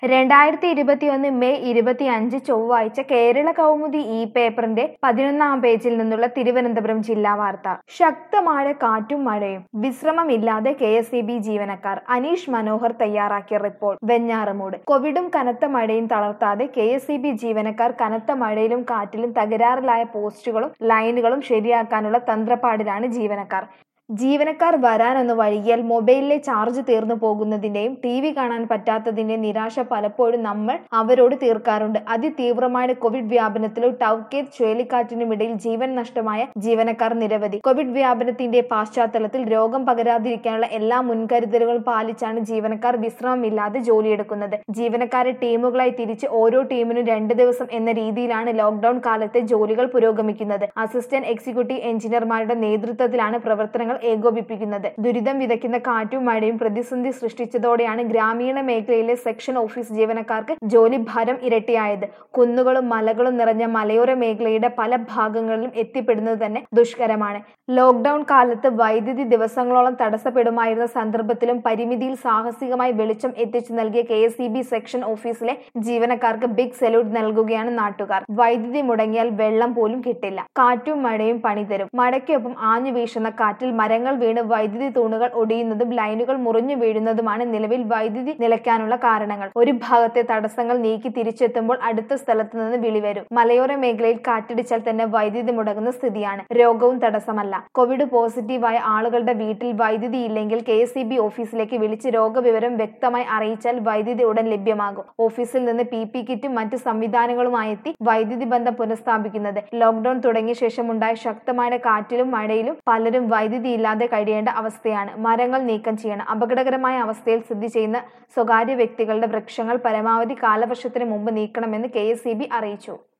രണ്ടായിരത്തി ഇരുപത്തിയൊന്ന് മെയ് ഇരുപത്തിയഞ്ച് ചൊവ്വാഴ്ച കേരള കൗമുദി ഇ പേപ്പറിന്റെ പതിനൊന്നാം പേജിൽ നിന്നുള്ള തിരുവനന്തപുരം ജില്ലാ വാർത്ത ശക്തമായ കാറ്റും മഴയും വിശ്രമമില്ലാതെ കെ എസ് ഇ ബി ജീവനക്കാർ അനീഷ് മനോഹർ തയ്യാറാക്കിയ റിപ്പോർട്ട് വെഞ്ഞാറമൂട് കോവിഡും കനത്ത മഴയും തളർത്താതെ കെ എസ് ഇ ബി ജീവനക്കാർ കനത്ത മഴയിലും കാറ്റിലും തകരാറിലായ പോസ്റ്റുകളും ലൈനുകളും ശരിയാക്കാനുള്ള തന്ത്രപ്പാടിലാണ് ജീവനക്കാർ ജീവനക്കാർ വരാനൊന്ന് വൈകിയാൽ മൊബൈലിലെ ചാർജ് തീർന്നു പോകുന്നതിന്റെയും ടി വി കാണാൻ പറ്റാത്തതിന്റെയും നിരാശ പലപ്പോഴും നമ്മൾ അവരോട് തീർക്കാറുണ്ട് അതിതീവ്രമായ കോവിഡ് വ്യാപനത്തിലും ടൗക്കേത് ചുഴലിക്കാറ്റിനുമിടയിൽ ജീവൻ നഷ്ടമായ ജീവനക്കാർ നിരവധി കോവിഡ് വ്യാപനത്തിന്റെ പശ്ചാത്തലത്തിൽ രോഗം പകരാതിരിക്കാനുള്ള എല്ലാ മുൻകരുതലുകളും പാലിച്ചാണ് ജീവനക്കാർ വിശ്രമമില്ലാതെ ജോലിയെടുക്കുന്നത് ജീവനക്കാരെ ടീമുകളായി തിരിച്ച് ഓരോ ടീമിനും രണ്ട് ദിവസം എന്ന രീതിയിലാണ് ലോക്ഡൌൺ കാലത്തെ ജോലികൾ പുരോഗമിക്കുന്നത് അസിസ്റ്റന്റ് എക്സിക്യൂട്ടീവ് എഞ്ചിനീയർമാരുടെ നേതൃത്വത്തിലാണ് പ്രവർത്തനങ്ങൾ ഏകോപിപ്പിക്കുന്നത് ദുരിതം വിതയ്ക്കുന്ന കാറ്റും മഴയും പ്രതിസന്ധി സൃഷ്ടിച്ചതോടെയാണ് ഗ്രാമീണ മേഖലയിലെ സെക്ഷൻ ഓഫീസ് ജീവനക്കാർക്ക് ജോലി ഭാരം ഇരട്ടിയായത് കുന്നുകളും മലകളും നിറഞ്ഞ മലയോര മേഖലയുടെ പല ഭാഗങ്ങളിലും എത്തിപ്പെടുന്നത് തന്നെ ദുഷ്കരമാണ് ലോക്ഡൌൺ കാലത്ത് വൈദ്യുതി ദിവസങ്ങളോളം തടസ്സപ്പെടുമായിരുന്ന സന്ദർഭത്തിലും പരിമിതിയിൽ സാഹസികമായി വെളിച്ചം എത്തിച്ചു നൽകിയ K S E B section ഓഫീസിലെ ജീവനക്കാർക്ക് ബിഗ് സല്യൂട്ട് നൽകുകയാണ് നാട്ടുകാർ വൈദ്യുതി മുടങ്ങിയാൽ വെള്ളം പോലും കിട്ടില്ല കാറ്റും മഴയും പണിതരും മഴയ്ക്കൊപ്പം ആഞ്ഞു വീശുന്ന കാറ്റിൽ മരങ്ങൾ വീണ് വൈദ്യുതി തൂണുകൾ ഒടിയുന്നതും ലൈനുകൾ മുറിഞ്ഞു വീഴുന്നതുമാണ് നിലവിൽ വൈദ്യുതി നിലയ്ക്കാനുള്ള കാരണങ്ങൾ ഒരു ഭാഗത്തെ തടസ്സങ്ങൾ നീക്കി തിരിച്ചെത്തുമ്പോൾ അടുത്ത സ്ഥലത്ത് നിന്ന് വിളി വരും മലയോര മേഖലയിൽ കാറ്റിടിച്ചാൽ തന്നെ വൈദ്യുതി മുടങ്ങുന്ന സ്ഥിതിയാണ് രോഗവും തടസ്സമല്ല കോവിഡ് പോസിറ്റീവായ ആളുകളുടെ വീട്ടിൽ വൈദ്യുതി ഇല്ലെങ്കിൽ കെ എസ് ഇ ബി ഓഫീസിലേക്ക് വിളിച്ച് രോഗവിവരം വ്യക്തമായി അറിയിച്ചാൽ വൈദ്യുതി ഉടൻ ലഭ്യമാകും ഓഫീസിൽ നിന്ന് പി പി കിറ്റും മറ്റ് സംവിധാനങ്ങളുമായി എത്തി വൈദ്യുതി ബന്ധം പുനഃസ്ഥാപിക്കുന്നത് ലോക്ഡൌൺ തുടങ്ങിയ ശേഷം ഉണ്ടായ ശക്തമായ കാറ്റിലും മഴയിലും പലരും വൈദ്യുതി ഇല്ലാതെ കഴിയേണ്ട അവസ്ഥയാണ് മരങ്ങൾ നീക്കം ചെയ്യണം അപകടകരമായ അവസ്ഥയിൽ സ്ഥിതി ചെയ്യുന്ന സ്വകാര്യ വ്യക്തികളുടെ വൃക്ഷങ്ങൾ പരമാവധി കാലവർഷത്തിന് മുമ്പ് നീക്കണമെന്ന് കെ അറിയിച്ചു